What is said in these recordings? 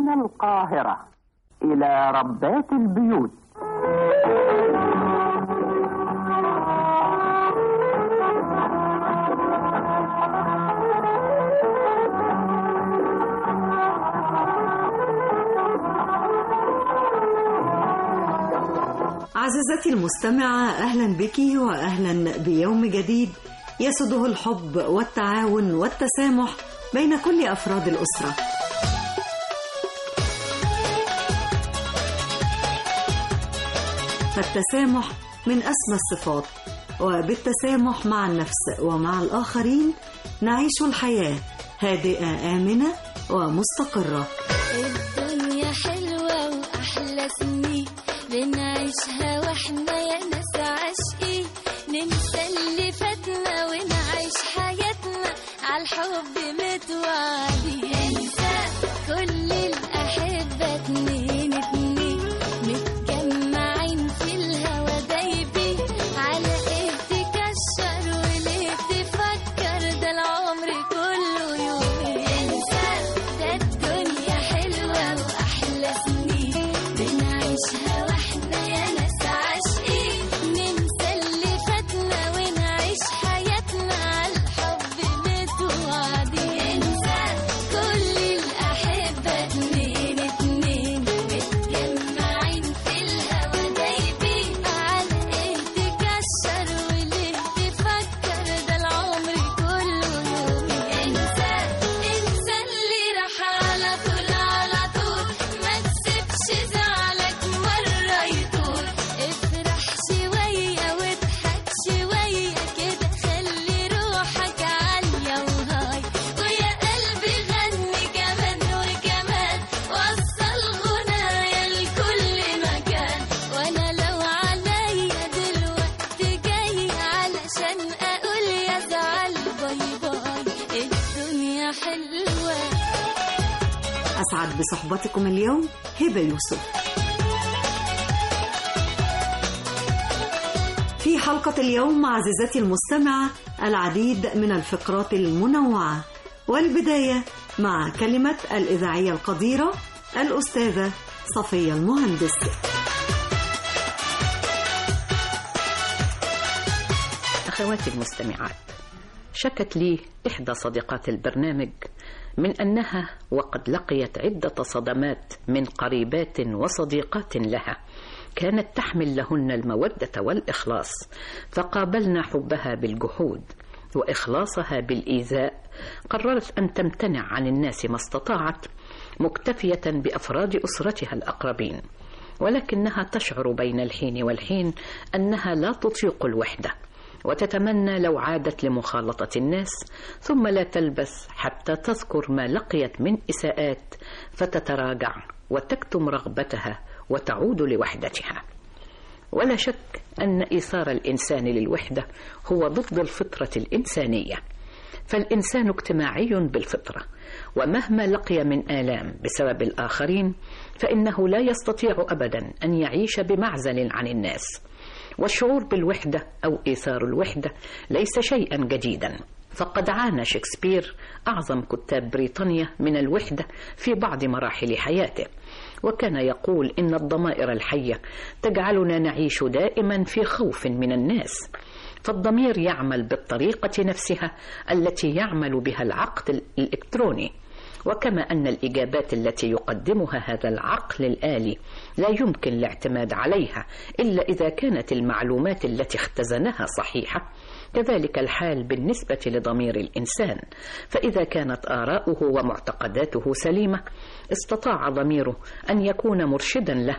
من القاهرة إلى ربات البيوت عزيزتي المستمعة أهلا بك وأهلا بيوم جديد يسده الحب والتعاون والتسامح بين كل أفراد الأسرة فالتسامح من أسمى الصفات وبالتسامح مع النفس ومع الآخرين نعيش الحياة هادئة آمنة ومستقرة الدنيا حلوة وأحلى سنين بنعيشها واحنا يا ناس عاشقين ننسى اللي فاتنا ونعيش حياتنا عالحب متوعدين انسى كل الأحبة اتنين اتنين متجمعين في الهوا دايبين على ايه تكشر وليه تفكر ده العمر كله يومين انسى ده الدنيا حلوة وأحلى سنين بنعيشها واحنا يا ناس عاشقين ننسى اللي فاتنا ونعيش حياتنا عالحب متوعدين انسى كل الأحبة اتنين اتنين متجمعين في الهوا دايبين على ايه تكشر وليه تفكر ده العمر كله يومين انسى انسى اللي راح على طول على طول ما تسيبش زعلك مرة يطول افرح شوية واضحك شوية كده خلي روحك عالية وهاي ويا قلبي غني كمان وكمان وصل غنايا لكل مكان وانا لو عليا دلوقتي جاي علشان اقول يا زعل باي باي الدنيا حلوه أسعد بصحبتكم اليوم هبة يوسف في حلقة اليوم عزيزتي المستمعة العديد من الفقرات المنوعة والبداية مع كلمة الإذاعية القديرة الأستاذة صفية المهندس أخواتي المستمعات شكت لي إحدى صديقات البرنامج من أنها وقد لقيت عدة صدمات من قريبات وصديقات لها كانت تحمل لهن المودة والإخلاص فقابلنا حبها بالجحود وإخلاصها بالإيذاء قررت أن تمتنع عن الناس ما استطاعت مكتفية بأفراد أسرتها الأقربين ولكنها تشعر بين الحين والحين أنها لا تطيق الوحدة وتتمنى لو عادت لمخالطة الناس ثم لا تلبث حتى تذكر ما لقيت من إساءات فتتراجع وتكتم رغبتها وتعود لوحدتها ولا شك أن إيثار الإنسان للوحدة هو ضد الفطرة الإنسانية فالإنسان اجتماعي بالفطرة ومهما لقي من آلام بسبب الآخرين فإنه لا يستطيع أبدا أن يعيش بمعزل عن الناس والشعور بالوحدة أو إيثار الوحدة ليس شيئا جديدا فقد عانى شكسبير أعظم كتاب بريطانيا من الوحدة في بعض مراحل حياته وكان يقول إن الضمائر الحية تجعلنا نعيش دائما في خوف من الناس فالضمير يعمل بالطريقة نفسها التي يعمل بها العقد الإلكتروني وكما أن الإجابات التي يقدمها هذا العقل الآلي لا يمكن الاعتماد عليها إلا إذا كانت المعلومات التي اختزنها صحيحة كذلك الحال بالنسبة لضمير الإنسان فإذا كانت آراؤه ومعتقداته سليمة استطاع ضميره أن يكون مرشدا له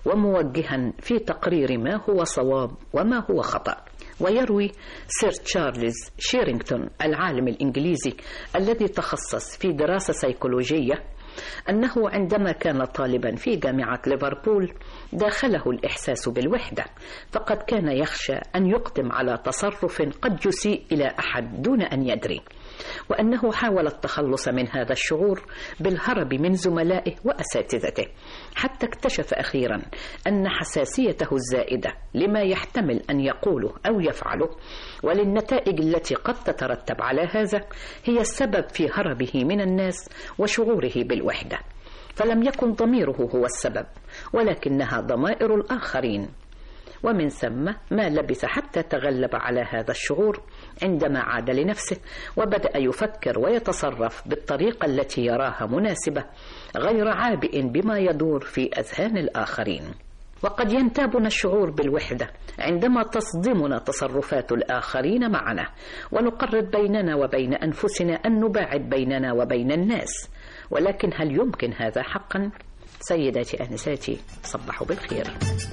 وموجها في تقرير ما هو صواب وما هو خطأ ويروي سير تشارلز شيرينغتون العالم الإنجليزي الذي تخصص في دراسة سيكولوجية أنه عندما كان طالبا في جامعة ليفربول داخله الإحساس بالوحدة فقد كان يخشى أن يقدم على تصرف قد يسيء إلى أحد دون أن يدري وأنه حاول التخلص من هذا الشعور بالهرب من زملائه وأساتذته حتى اكتشف أخيرا أن حساسيته الزائدة لما يحتمل أن يقوله أو يفعله وللنتائج التي قد تترتب على هذا هي السبب في هربه من الناس وشعوره بالوحدة فلم يكن ضميره هو السبب ولكنها ضمائر الآخرين ومن ثم ما لبث حتى تغلب على هذا الشعور عندما عاد لنفسه وبدأ يفكر ويتصرف بالطريقة التي يراها مناسبة غير عابئ بما يدور في أذهان الآخرين وقد ينتابنا الشعور بالوحدة عندما تصدمنا تصرفات الآخرين معنا ونقرر بيننا وبين أنفسنا أن نباعد بيننا وبين الناس ولكن هل يمكن هذا حقا؟ سيداتي أنساتي صبحوا بالخير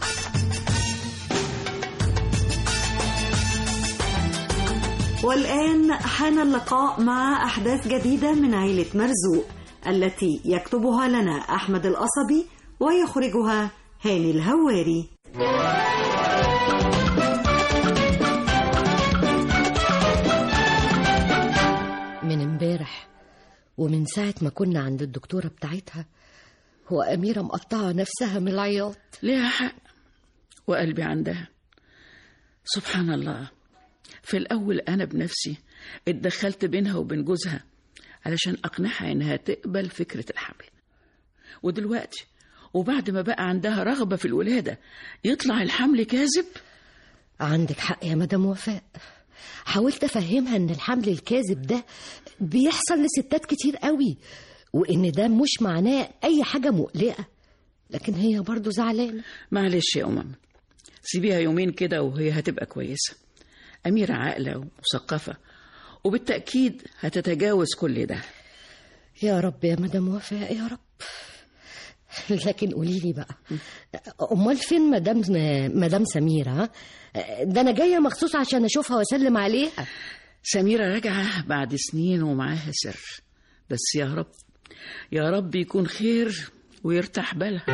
والآن حان اللقاء مع أحداث جديدة من عيلة مرزوق التي يكتبها لنا أحمد القصبي ويخرجها هاني الهواري من امبارح ومن ساعة ما كنا عند الدكتورة بتاعتها هو أميرة مقطعة نفسها من العياط ليها حق وقلبي عندها سبحان الله في الأول أنا بنفسي اتدخلت بينها وبين جوزها علشان أقنعها إنها تقبل فكرة الحمل ودلوقتي وبعد ما بقى عندها رغبة في الولادة يطلع الحمل كاذب عندك حق يا مدام وفاء حاولت أفهمها إن الحمل الكاذب ده بيحصل لستات كتير قوي وإن ده مش معناه أي حاجة مقلقة لكن هي برضو زعلانة معلش يا أمم سيبيها يومين كده وهي هتبقى كويسة أميرة عاقلة ومثقفة وبالتأكيد هتتجاوز كل ده يا رب يا مدام وفاء يا رب لكن قولي لي بقى امال فين مدام مدام سميره ها؟ ده انا جايه مخصوص عشان اشوفها واسلم عليها سميرة راجعة بعد سنين ومعاها سر بس يا رب يا رب يكون خير ويرتاح بالها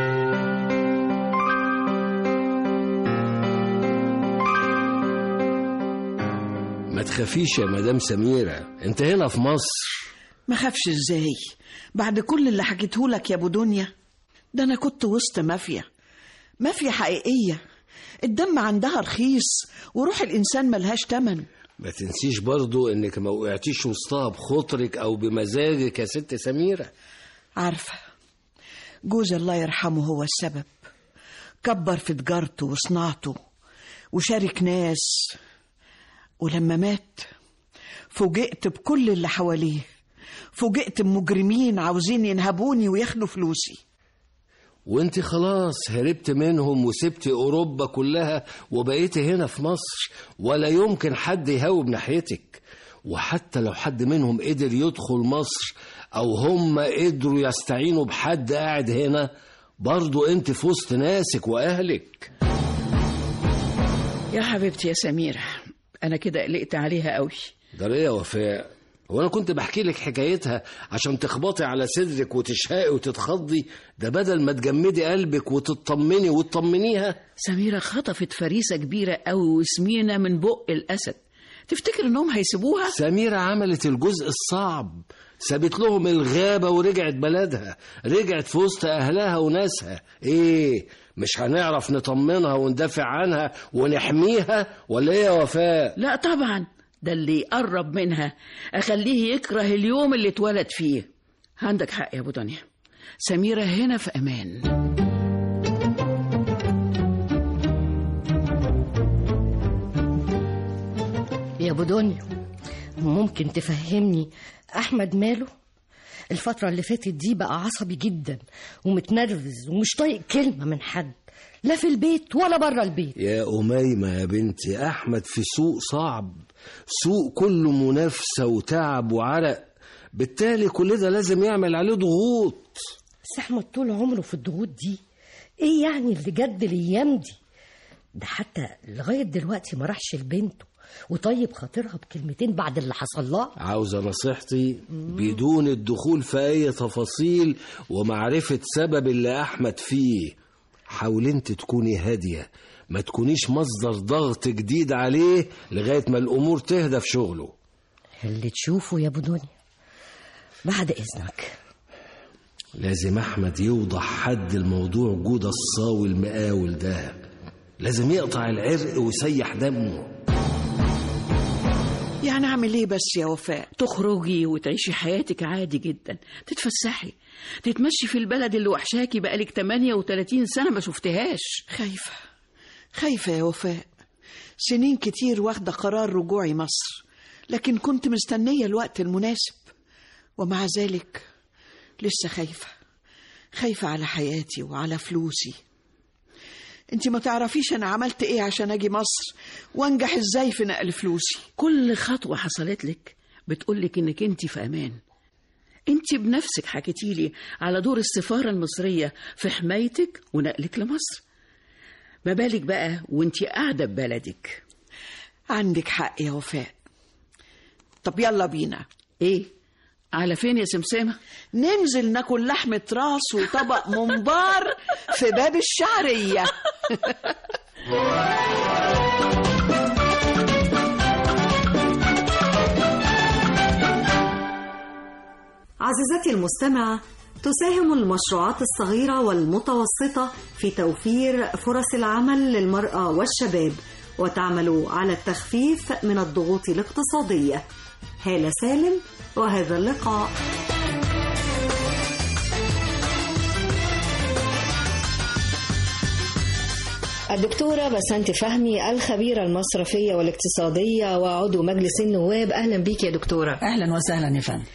ما تخافيش يا مدام سميرة انت هنا في مصر ما خافش ازاي بعد كل اللي حكيته لك يا ابو دنيا ده انا كنت وسط مافيا مافيا حقيقيه الدم عندها رخيص وروح الانسان ملهاش تمن ما تنسيش برضو انك ما وقعتيش وسطها بخاطرك او بمزاجك يا ست سميرة عارفه جوز الله يرحمه هو السبب كبر في تجارته وصناعته وشارك ناس ولما مات فوجئت بكل اللي حواليه فوجئت بمجرمين عاوزين ينهبوني وياخدوا فلوسي وانت خلاص هربت منهم وسبت اوروبا كلها وبقيت هنا في مصر ولا يمكن حد يهاوب ناحيتك وحتى لو حد منهم قدر يدخل مصر او هم قدروا يستعينوا بحد قاعد هنا برضو انت في وسط ناسك واهلك يا حبيبتي يا سميرة أنا كده قلقت عليها قوي ده ليه يا وفاء هو انا كنت بحكي لك حكايتها عشان تخبطي على صدرك وتشهقي وتتخضي ده بدل ما تجمدي قلبك وتطمني وتطمنيها سميرة خطفت فريسة كبيرة قوي وسمينة من بق الأسد تفتكر إنهم هيسيبوها؟ سميرة عملت الجزء الصعب سابت لهم الغابة ورجعت بلدها رجعت في وسط أهلها وناسها إيه مش هنعرف نطمنها وندافع عنها ونحميها ولا إيه يا وفاء لا طبعا ده اللي يقرب منها أخليه يكره اليوم اللي اتولد فيه عندك حق يا أبو دنيا سميرة هنا في أمان يا ابو دنيا ممكن تفهمني احمد ماله الفترة اللي فاتت دي بقى عصبي جدا ومتنرفز ومش طايق كلمة من حد لا في البيت ولا بره البيت يا أميمة يا بنتي أحمد في سوق صعب سوق كله منافسة وتعب وعرق بالتالي كل ده لازم يعمل عليه ضغوط بس احمد طول عمره في الضغوط دي ايه يعني اللي جد الايام دي ده حتى لغاية دلوقتي ما راحش لبنته وطيب خاطرها بكلمتين بعد اللي حصل لها عاوزة نصيحتي بدون الدخول في أي تفاصيل ومعرفة سبب اللي أحمد فيه حاولي انت تكوني هادية ما تكونيش مصدر ضغط جديد عليه لغاية ما الأمور تهدى في شغله اللي تشوفه يا ابو دنيا بعد اذنك لازم أحمد يوضح حد الموضوع جودة الصاوي المقاول ده لازم يقطع العرق ويسيح دمه يعني اعمل ايه بس يا وفاء تخرجي وتعيشي حياتك عادي جدا تتفسحي تتمشي في البلد اللي وحشاكي بقالك 38 سنة ما شفتهاش خايفة خايفة يا وفاء سنين كتير واخدة قرار رجوعي مصر لكن كنت مستنية الوقت المناسب ومع ذلك لسه خايفة خايفة على حياتي وعلى فلوسي انت ما تعرفيش انا عملت ايه عشان اجي مصر وانجح ازاي في نقل فلوسي كل خطوة حصلت لك بتقولك انك انت في امان انت بنفسك حكيتي لي على دور السفارة المصرية في حمايتك ونقلك لمصر ما بالك بقى وانت قاعدة ببلدك عندك حق يا وفاء طب يلا بينا ايه على فين يا سمسمة ننزل ناكل لحمة راس وطبق ممبار في باب الشعرية عزيزتي المستمعة تساهم المشروعات الصغيرة والمتوسطة في توفير فرص العمل للمرأة والشباب وتعمل على التخفيف من الضغوط الاقتصادية هالة سالم وهذا اللقاء الدكتورة بسنت فهمي الخبيرة المصرفية والاقتصادية وعضو مجلس النواب أهلا بيك يا دكتورة اهلا وسهلا يا فندم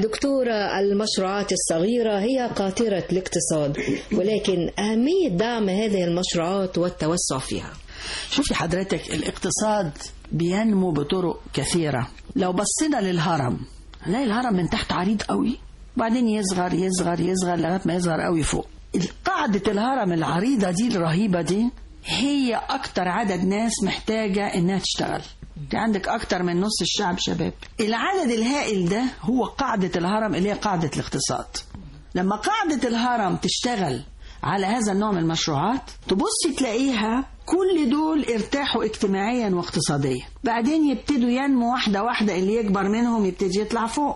دكتورة المشروعات الصغيرة هي قاطرة الاقتصاد ولكن أهمية دعم هذه المشروعات والتوسع فيها شوفي حضرتك الاقتصاد بينمو بطرق كثيرة لو بصينا للهرم هنلاقي الهرم من تحت عريض قوي وبعدين يصغر يصغر يصغر لغاية ما يصغر قوي فوق قاعدة الهرم العريضة دي الرهيبة دي هي أكتر عدد ناس محتاجة إنها تشتغل انت عندك أكتر من نص الشعب شباب العدد الهائل ده هو قاعدة الهرم اللي هي قاعدة الاقتصاد لما قاعدة الهرم تشتغل على هذا النوع من المشروعات تبصي تلاقيها كل دول ارتاحوا اجتماعيا واقتصاديا بعدين يبتدوا ينمو واحدة واحدة اللي يكبر منهم يبتدي يطلع فوق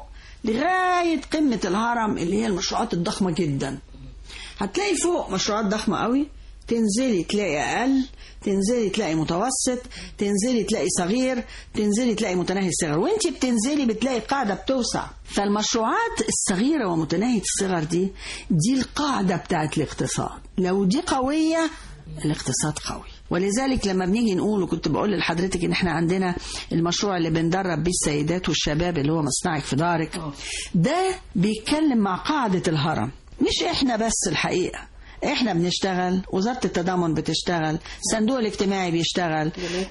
لغاية قمة الهرم اللي هي المشروعات الضخمة جدا هتلاقي فوق مشروعات ضخمة قوي تنزلي تلاقي أقل تنزلي تلاقي متوسط تنزلي تلاقي صغير تنزلي تلاقي متناهي الصغر وانت بتنزلي بتلاقي قاعدة بتوسع فالمشروعات الصغيرة ومتناهية الصغر دي دي القاعدة بتاعت الاقتصاد لو دي قوية الاقتصاد قوي ولذلك لما بنيجي نقول وكنت بقول لحضرتك ان احنا عندنا المشروع اللي بندرب بيه السيدات والشباب اللي هو مصنعك في دارك ده بيتكلم مع قاعدة الهرم مش احنا بس الحقيقة احنا بنشتغل وزارة التضامن بتشتغل الصندوق الاجتماعي بيشتغل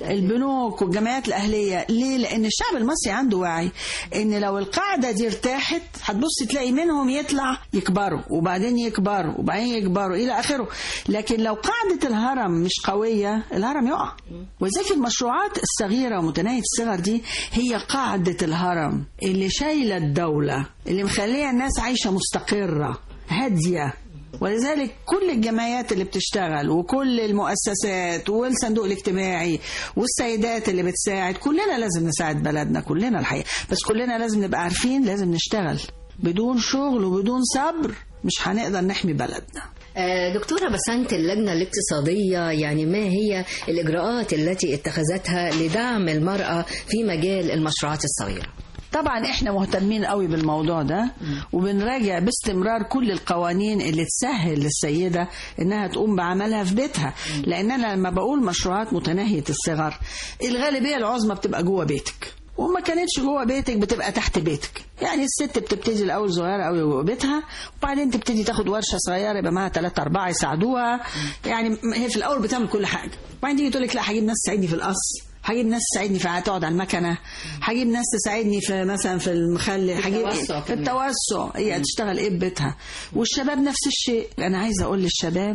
البنوك والجمعيات الأهلية ليه لأن الشعب المصري عنده وعي ان لو القاعدة دي ارتاحت هتبص تلاقي منهم يطلع يكبروا وبعدين يكبروا وبعدين يكبروا إلى آخره لكن لو قاعدة الهرم مش قوية الهرم يقع ولذلك المشروعات الصغيرة ومتناهية الصغر دي هي قاعدة الهرم اللي شايلة الدولة اللي مخليها الناس عايشة مستقرة هادية ولذلك كل الجمعيات اللي بتشتغل وكل المؤسسات والصندوق الاجتماعي والسيدات اللي بتساعد كلنا لازم نساعد بلدنا كلنا الحقيقة بس كلنا لازم نبقى عارفين لازم نشتغل بدون شغل وبدون صبر مش هنقدر نحمي بلدنا دكتورة بسنت اللجنة الاقتصادية يعني ما هي الإجراءات التي اتخذتها لدعم المرأة في مجال المشروعات الصغيرة طبعا احنا مهتمين قوي بالموضوع ده وبنراجع باستمرار كل القوانين اللي تسهل للسيدة انها تقوم بعملها في بيتها لان انا لما بقول مشروعات متناهية الصغر الغالبية العظمى بتبقى جوه بيتك وما كانتش جوه بيتك بتبقى تحت بيتك يعني الست بتبتدي الاول صغيره قوي جوه بيتها وبعدين تبتدي تاخد ورشه صغيره يبقى معاها ثلاثة أربعة يساعدوها يعني هي في الاول بتعمل كل حاجه وبعدين تيجي تقول لك لا هجيب ناس تساعدني في القص هجيب ناس تساعدني في تقعد على المكنه هجيب ناس تساعدني في مثلا في المخلل هجيب التوسع في كمان. التوسع هي تشتغل ايه في بيتها والشباب نفس الشيء انا عايزه اقول للشباب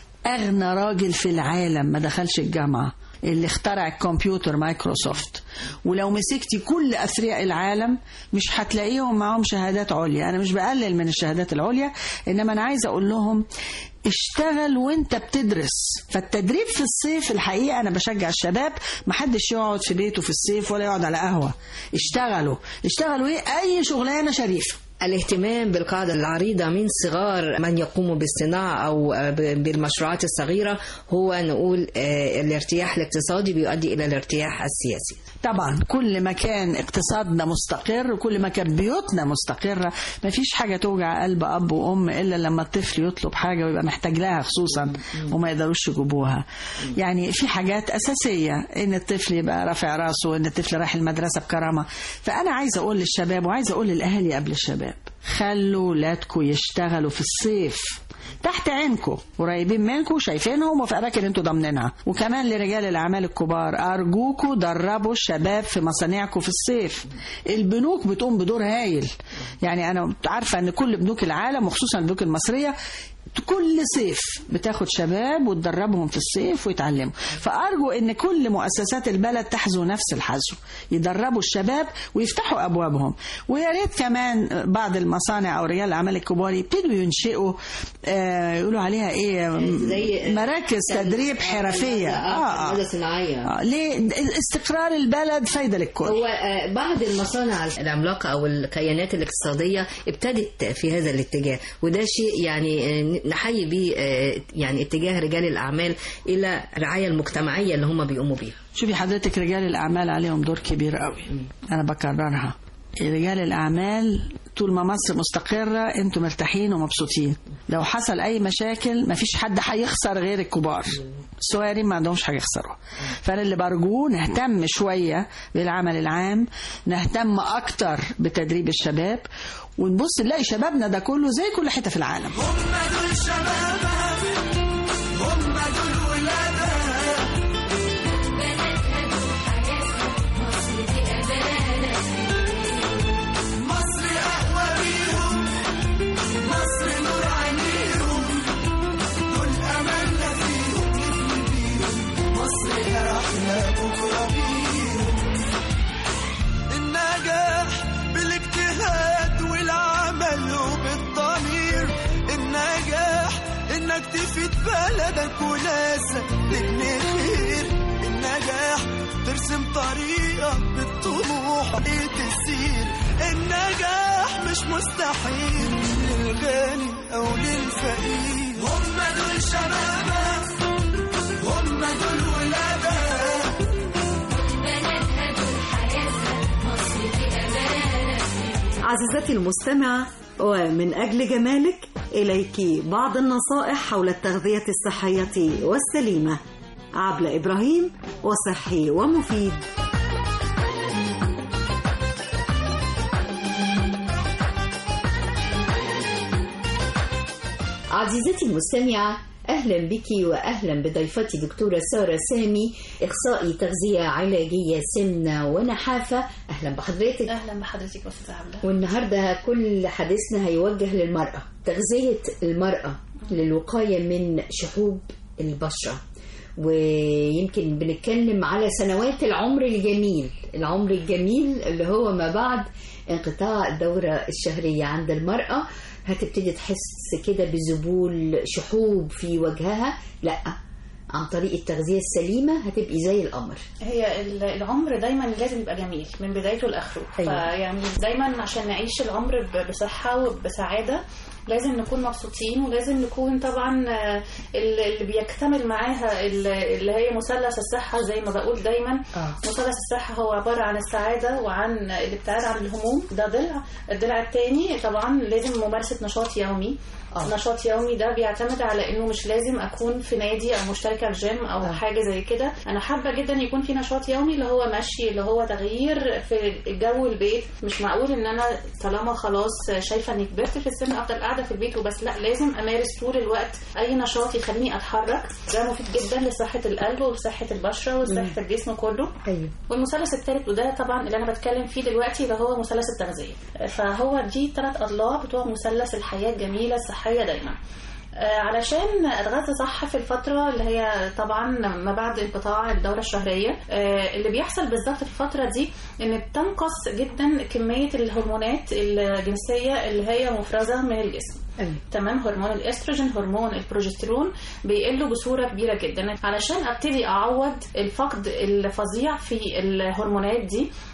اغنى راجل في العالم ما دخلش الجامعه اللي اخترع الكمبيوتر مايكروسوفت ولو مسكتي كل اثرياء العالم مش هتلاقيهم معاهم شهادات عليا انا مش بقلل من الشهادات العليا انما انا عايزه اقول لهم اشتغل وانت بتدرس فالتدريب في الصيف الحقيقه انا بشجع الشباب محدش يقعد في بيته في الصيف ولا يقعد على قهوه اشتغلوا اشتغلوا ايه اي شغلانه شريفه الاهتمام بالقاعدة العريضة من صغار من يقوموا بالصناعة أو ب- بالمشروعات الصغيرة هو نقول آه، الارتياح الاقتصادي بيؤدي إلى الارتياح السياسي طبعا كل ما كان اقتصادنا مستقر وكل ما كان بيوتنا مستقرة ما فيش حاجة توجع قلب أب وأم إلا لما الطفل يطلب حاجة ويبقى محتاج لها خصوصا وما يقدروش يجيبوها يعني في حاجات أساسية إن الطفل يبقى رافع راسه إن الطفل رايح المدرسة بكرامة فأنا عايزة أقول للشباب وعايزة أقول للأهالي قبل الشباب خلوا ولادكم يشتغلوا في الصيف تحت عينكم قريبين منكم شايفينهم وفي اماكن انتوا ضامنينها وكمان لرجال الاعمال الكبار ارجوكوا دربوا الشباب في مصانعكم في الصيف البنوك بتقوم بدور هايل يعني انا عارفه ان كل بنوك العالم وخصوصا البنوك المصريه كل صيف بتاخد شباب وتدربهم في الصيف ويتعلموا فأرجو أن كل مؤسسات البلد تحذو نفس الحذو يدربوا الشباب ويفتحوا أبوابهم ويا ريت كمان بعض المصانع أو رجال الأعمال الكبار يبتدوا ينشئوا آه يقولوا عليها إيه زي- مراكز تدريب حرفية اه اه صناعيه آه ليه استقرار البلد فايدة للكل هو آه، بعض المصانع العملاقة أو الكيانات الاقتصادية ابتدت في هذا الاتجاه وده شيء يعني آه، نحيي به آه، يعني اتجاه رجال الأعمال إلى الرعاية المجتمعية اللي هم بيقوموا بيها شوفي حضرتك رجال الأعمال عليهم دور كبير قوي أنا بكررها رجال الأعمال طول ما مصر مستقرة انتوا مرتاحين ومبسوطين لو حصل أي مشاكل مفيش حد هيخسر غير الكبار الصغيرين ما عندهمش حاجة يخسروا فأنا اللي برجوه نهتم شوية بالعمل العام نهتم أكتر بتدريب الشباب ونبص نلاقي شبابنا ده كله زي كل حتة في العالم النجاح بالاجتهاد والعمل وبالضمير النجاح انك تفيد بلدك وناسك تبني خير النجاح ترسم طريقك بالطموح تسير النجاح مش مستحيل للغني او للفقير هم دول شبابك هم دول ولادك عزيزتي المستمعة ومن أجل جمالك إليك بعض النصائح حول التغذية الصحية والسليمة عبلة إبراهيم وصحي ومفيد عزيزتي المستمعة أهلا بك وأهلا بضيفتي دكتورة سارة سامي إخصائي تغذية علاجية سمنة ونحافة أهلا بحضرتك اهلا بحضرتك استاذه عبله والنهاردة كل حديثنا هيوجه للمرأة تغذية المرأة للوقاية من شحوب البشرة ويمكن بنتكلم على سنوات العمر الجميل العمر الجميل اللي هو ما بعد انقطاع الدورة الشهرية عند المرأة هتبتدي تحس كده بذبول شحوب في وجهها لا عن طريق التغذية السليمة هتبقي زي القمر هي ال- العمر دايما لازم يبقى جميل من بدايته لاخره أيوة. فيعني دايما عشان نعيش العمر ب- بصحه وبسعاده لازم نكون مبسوطين ولازم نكون طبعا آه، ال- اللي بيكتمل معاها ال- اللي هي مثلث الصحه زي ما بقول دايما آه. مثلث الصحه هو عباره عن السعاده وعن الابتعاد عن الهموم ده ضلع الضلع الثاني طبعا لازم ممارسه نشاط يومي آه. نشاط يومي ده بيعتمد على انه مش لازم اكون في نادي او مشتركه في جيم او آه. حاجه زي كده انا حابه جدا يكون في نشاط يومي اللي هو مشي اللي هو تغيير في جو البيت مش معقول ان انا طالما خلاص شايفه اني كبرت في السن افضل قاعده في البيت وبس لا لازم امارس طول الوقت اي نشاط يخليني اتحرك ده مفيد جدا لصحه القلب وصحه البشره وصحه الجسم كله أيوة. والمثلث الثالث وده طبعا اللي انا بتكلم فيه دلوقتي اللي هو مثلث التغذيه فهو دي ثلاث اضلاع بتوع مثلث الحياه الجميله الصحيه دايما آه، علشان اتغذى صح في الفتره اللي هي طبعا ما بعد انقطاع الدوره الشهريه آه، اللي بيحصل بالظبط في الفتره دي ان بتنقص جدا كميه الهرمونات الجنسيه اللي هي مفرزه من الجسم أيوة. تمام هرمون الاستروجين هرمون البروجسترون بيقلوا بصوره كبيره جدا علشان ابتدي اعوض الفقد الفظيع في الهرمونات دي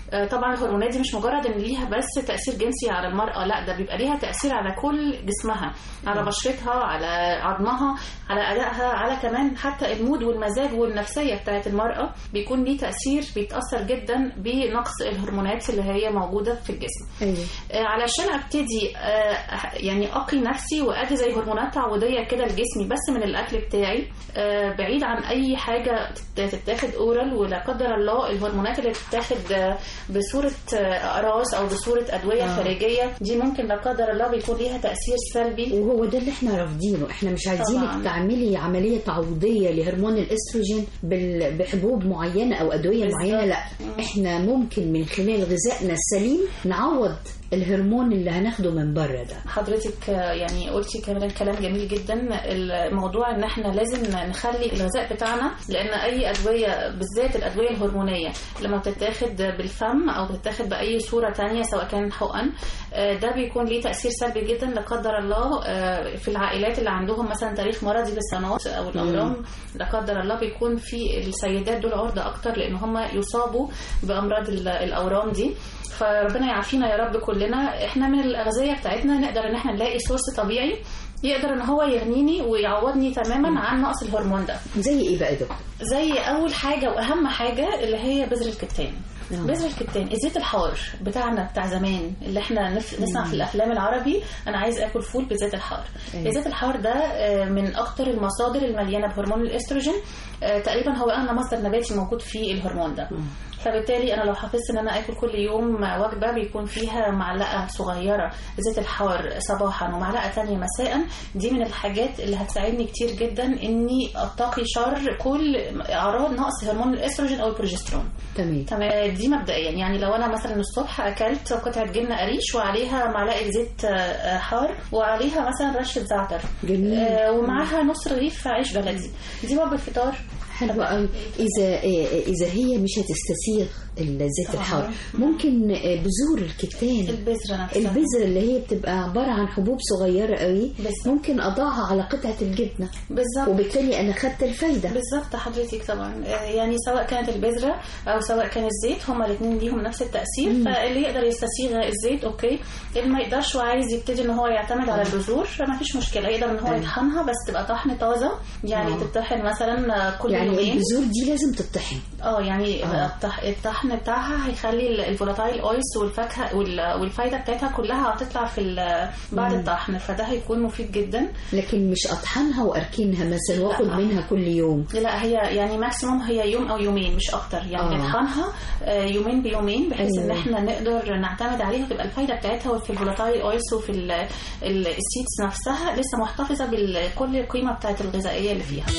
آه، طبعا الهرمونات دي مش مجرد ان ليها بس تاثير جنسي على المراه لا ده بيبقى ليها تاثير على كل جسمها على بشرتها على عظمها على ادائها على كمان حتى المود والمزاج والنفسيه بتاعت المراه بيكون ليه تاثير بيتاثر جدا بنقص الهرمونات اللي هي موجوده في الجسم ايوه آه، علشان ابتدي آه، يعني اقي نفسي وادي زي هرمونات تعويضيه كده لجسمي بس من الاكل بتاعي آه، بعيد عن اي حاجه تت- تتاخد اورال ولا قدر الله الهرمونات اللي بتتاخد آه، بصوره آه، اقراص او بصوره ادويه آه. خارجيه دي ممكن لا قدر الله بيكون ليها تاثير سلبي وهو ده اللي احنا رافضينه احنا مش عايزينك طبعاً. تعملي عمليه تعويضيه لهرمون الاستروجين بال- بحبوب معينه او ادويه بالظبط. معينه لا احنا ممكن من خلال غذائنا السليم نعوض الهرمون اللي هناخده من بره ده حضرتك آه، يعني قلتي كمان كلام جميل جدا الموضوع ان احنا لازم نخلي الغذاء بتاعنا لان اي ادويه بالذات الادويه الهرمونيه لما بتتاخد بالفم او بتتاخد باي صوره تانية سواء كان حقن آه، ده بيكون ليه تاثير سلبي جدا لا قدر الله آه، في العائلات اللي عندهم مثلا تاريخ مرضي بالسنوات او الاورام لا قدر الله بيكون في السيدات دول عرضه اكتر لان هم يصابوا بامراض ال- الاورام دي فربنا يعافينا يا رب كلنا احنا من الاغذيه بتاعتنا نقدر ان احنا نلاقي سورس طبيعي يقدر ان هو يغنيني ويعوضني تماما عن نقص الهرمون ده زي ايه بقى يا دكتور زي اول حاجه واهم حاجه اللي هي بذر الكتان آه. بذر الكتان الزيت الحار بتاعنا بتاع زمان اللي احنا نف... نسمع في الافلام العربي انا عايز اكل فول بالزيت الحار أيوة. الزيت الحار ده آه، من اكتر المصادر المليانه بهرمون الاستروجين آه، تقريبا هو اغنى مصدر نباتي موجود فيه الهرمون ده فبالتالي انا لو حافظت ان انا اكل كل يوم وجبه بيكون فيها معلقه صغيره زيت الحار صباحا ومعلقه تانية مساء دي من الحاجات اللي هتساعدني كتير جدا اني اتقي شر كل اعراض نقص هرمون الاستروجين او البروجسترون تمام تمام دي مبدئيا يعني لو انا مثلا الصبح اكلت قطعه جبنه قريش وعليها معلقه زيت آه، حار وعليها مثلا رشه زعتر جميل. آه، ومعاها نص رغيف عيش بلدي دي وجبه فطار حلوة قوي إذا إذا هي مش هتستسيغ الزيت طبعاً. الحار ممكن بذور الكتان البذره نفسها البذرة اللي هي بتبقى عبارة عن حبوب صغيرة قوي بالظبط. ممكن أضعها على قطعة الجبنة بالظبط وبالتالي أنا خدت الفايدة بالظبط حضرتك طبعا آه، يعني سواء كانت البذره او سواء كان الزيت هما الاثنين ليهم نفس التاثير فاللي يقدر يستسيغ الزيت اوكي اللي ما يقدرش وعايز يبتدي ان هو يعتمد على البذور ما فيش مشكله يقدر ان هو أيوة. يطحنها بس تبقى طحن طازه يعني آه. تطحن مثلا آه، كل يعني يومين البذور دي لازم تطحن اه يعني آه. الطح- الطحن بتاعها هيخلي الفولاتايل اويلز والفاكهه وال- والفايده بتاعتها كلها هتطلع في ال- بعد الطحن فده هيكون مفيد جدا لكن مش أطحنها وأركنها مثلا وآخد لا. منها كل يوم لا هي يعني ماكسيموم هي يوم او يومين مش اكتر يعني آه. نطحنها آه، يومين بيومين بحيث ان أيوة. احنا نقدر نعتمد عليها تبقى الفايده بتاعتها في الفولاتايل اويلز وفي ال- ال- السيدز نفسها لسه محتفظه بكل القيمه بتاعت الغذائيه اللي فيها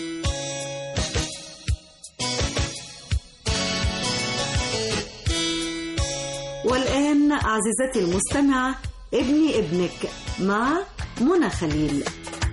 والآن عزيزتي المستمعة ابني ابنك مع منى خليل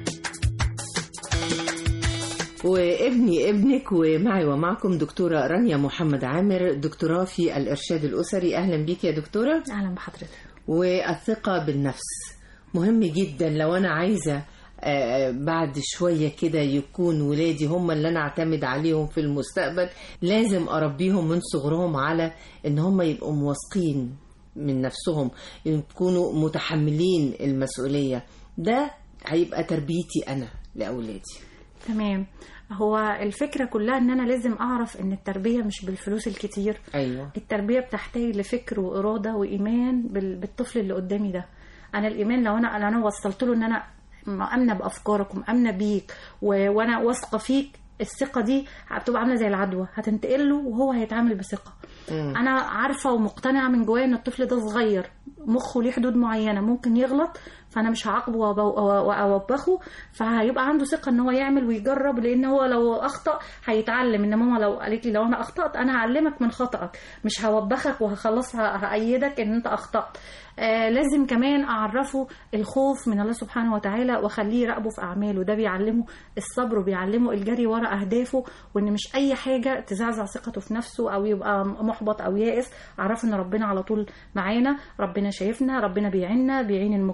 وابني ابنك ومعي ومعكم دكتورة رانيا محمد عامر دكتوراه في الإرشاد الأسري أهلا بيك يا دكتورة اهلا بحضرتك والثقة بالنفس مهم جدا لو أنا عايزة آه، بعد شوية كده يكون ولادي هم اللي أنا أعتمد عليهم في المستقبل لازم أربيهم من صغرهم على إن هم يبقوا مواثقين من نفسهم يكونوا متحملين المسؤولية ده هيبقى تربيتي أنا لأولادي تمام هو الفكرة كلها ان انا لازم اعرف ان التربية مش بالفلوس الكتير أيوه التربية بتحتاج لفكر وإرادة وإيمان بال- بالطفل اللي قدامي ده أنا الإيمان لو أنا لو أنا وصلت له إن أنا مأمنة بأفكارك ومأمنة بيك و... وأنا واثقة فيك الثقة دي هتبقى عاملة زي العدوى هتنتقل له وهو هيتعامل بثقة مم. أنا عارفة ومقتنعة من جوايا إن الطفل ده صغير مخه ليه حدود معينة ممكن يغلط فأنا مش هعاقبه وأب- وأوبخه فهيبقى عنده ثقة إن هو يعمل ويجرب لأن هو لو أخطأ هيتعلم إن ماما لو قالت لي لو أنا أخطأت أنا هعلمك من خطأك مش هوبخك وهخلص ه- هأيدك إن أنت أخطأت آه لازم كمان أعرفه الخوف من الله سبحانه وتعالى وأخليه يراقبه في أعماله ده بيعلمه الصبر وبيعلمه الجري ورا أهدافه وإن مش أي حاجة تزعزع ثقته في نفسه أو يبقى محبط أو يائس أعرفه إن ربنا على طول معانا ربنا شايفنا ربنا بيعيننا بيعين المجتهد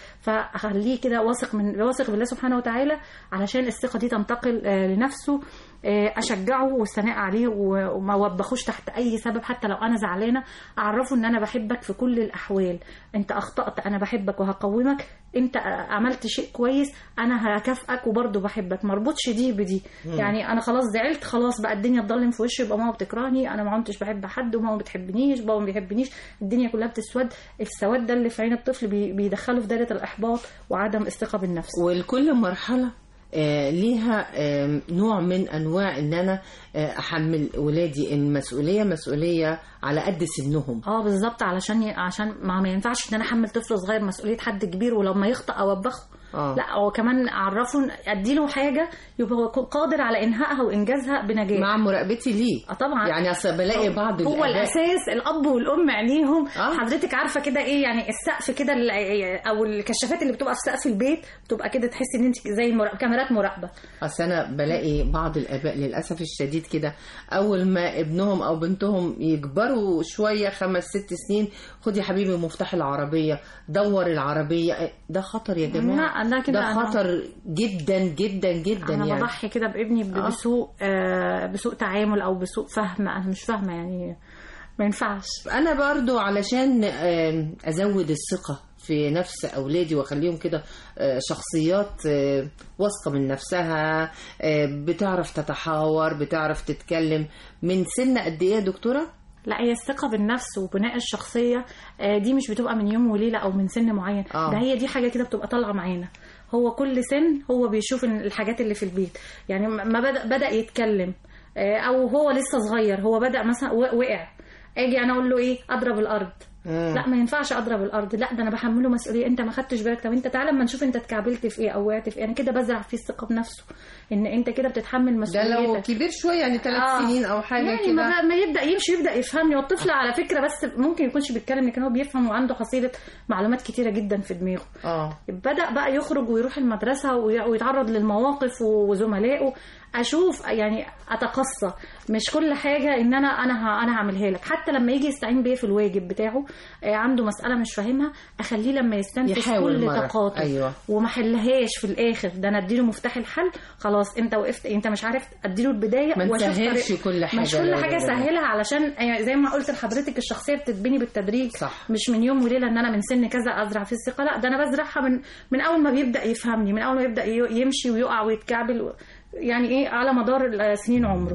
فاخليه كده واثق من واثق بالله سبحانه وتعالى علشان الثقه دي تنتقل آه، لنفسه آه، اشجعه والثناء عليه و- وما وبخوش تحت اي سبب حتى لو انا زعلانه اعرفه ان انا بحبك في كل الاحوال انت اخطات انا بحبك وهقومك انت عملت شيء كويس انا هكافئك وبرضه بحبك ما اربطش دي بدي مم. يعني انا خلاص زعلت خلاص بقى الدنيا تضلم في وشي يبقى ماما بتكرهني انا ما كنتش بحب حد وماما ما بتحبنيش بابا ما بيحبنيش الدنيا كلها بتسود السواد ده اللي في عين الطفل بي- بيدخله في دايره الاحباط وعدم الثقه بالنفس ولكل مرحلة آه، ليها آه، نوع من انواع ان انا آه، احمل ولادي المسؤوليه مسؤوليه على قد سنهم اه بالظبط علشان ي... عشان ما, ما ينفعش ان انا احمل طفل صغير مسؤوليه حد كبير ولما يخطأ اوبخه آه. لا هو كمان اعرفه اديله حاجه يبقى هو قادر على انهائها وانجازها بنجاح مع مراقبتي ليه اه طبعا يعني اصل بلاقي بعض هو الآباء- الاساس الاب والام عينيهم آه. حضرتك عارفه كده ايه يعني السقف كده ال- او الكشافات اللي بتبقى في سقف البيت بتبقى كده تحسي ان انت زي مراقبة كاميرات مراقبه اصل انا بلاقي بعض الاباء للاسف الشديد كده اول ما ابنهم او بنتهم يكبروا شويه خمس ست سنين خد يا حبيبي مفتاح العربيه دور العربيه ده خطر يا جماعه لا، ده كده ده أنا- خطر جدا جدا جدا انا يعني بضحي كده بابني ب- آه. بسوء آه بسوء تعامل او بسوء فهم انا مش فاهمه يعني ما ينفعش انا برضو علشان آم، ازود الثقة في نفس اولادي واخليهم كده آه، شخصيات آه، واثقة من نفسها آه، بتعرف تتحاور بتعرف تتكلم من سن قد ايه يا دكتورة لا هي الثقة بالنفس وبناء الشخصية آه، دي مش بتبقى من يوم وليلة أو من سن معين آه. ده هي دي حاجة كده بتبقى طالعة معانا هو كل سن هو بيشوف إن الحاجات اللي في البيت يعني ما بدأ, بدأ يتكلم آه، أو هو لسه صغير هو بدأ مثلا و- وقع اجي انا اقول له ايه اضرب الارض مم. لا ما ينفعش اضرب الارض لا ده انا بحمله مسؤوليه انت ما خدتش بالك طب انت تعالى اما نشوف انت اتكعبلت في ايه او وقعت في ايه انا كده بزرع فيه الثقه بنفسه ان انت كده بتتحمل ده مسؤوليتك لو كبير شويه يعني ثلاث سنين او حاجه يعني كده ما, ما يبدا يمشي يبدا يفهمني والطفل على فكره بس ممكن يكونش بيتكلم لكن هو بيفهم وعنده حصيله معلومات كتيره جدا في دماغه اه بدا بقى يخرج ويروح المدرسه وي- ويتعرض للمواقف وزملائه اشوف يعني اتقصى مش كل حاجه ان انا انا ه- انا هعملها لك حتى لما يجي يستعين بيا في الواجب بتاعه آه، عنده مساله مش فاهمها اخليه لما يستنتج يحاول كل مرة. طاقاته أيوة. وما حلهاش في الاخر ده انا اديله مفتاح الحل خلاص انت وقفت انت مش عارف اديله البدايه ما وأشوف نسهلش طريق- كل حاجة. مش لا، كل لا، حاجه لا، لا. سهلها علشان يعني زي ما قلت لحضرتك الشخصيه بتتبني بالتدريج صح. مش من يوم وليله ان انا من سن كذا ازرع فيه الثقه لا ده انا بزرعها من من اول ما بيبدا يفهمني من اول ما يبدا ي- يمشي ويقع ويتكعبل و- يعني ايه على مدار سنين عمره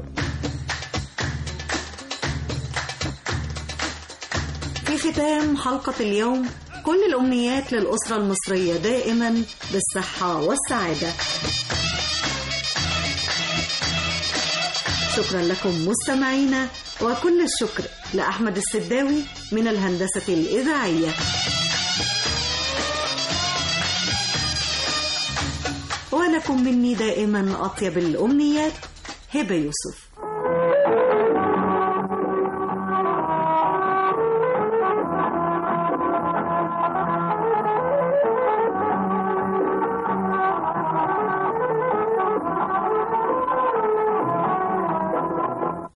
في ختام حلقة اليوم كل الأمنيات للأسرة المصرية دائما بالصحة والسعادة شكرا لكم مستمعينا وكل الشكر لأحمد السداوي من الهندسة الإذاعية ولكم مني دائما أطيب الأمنيات هبة يوسف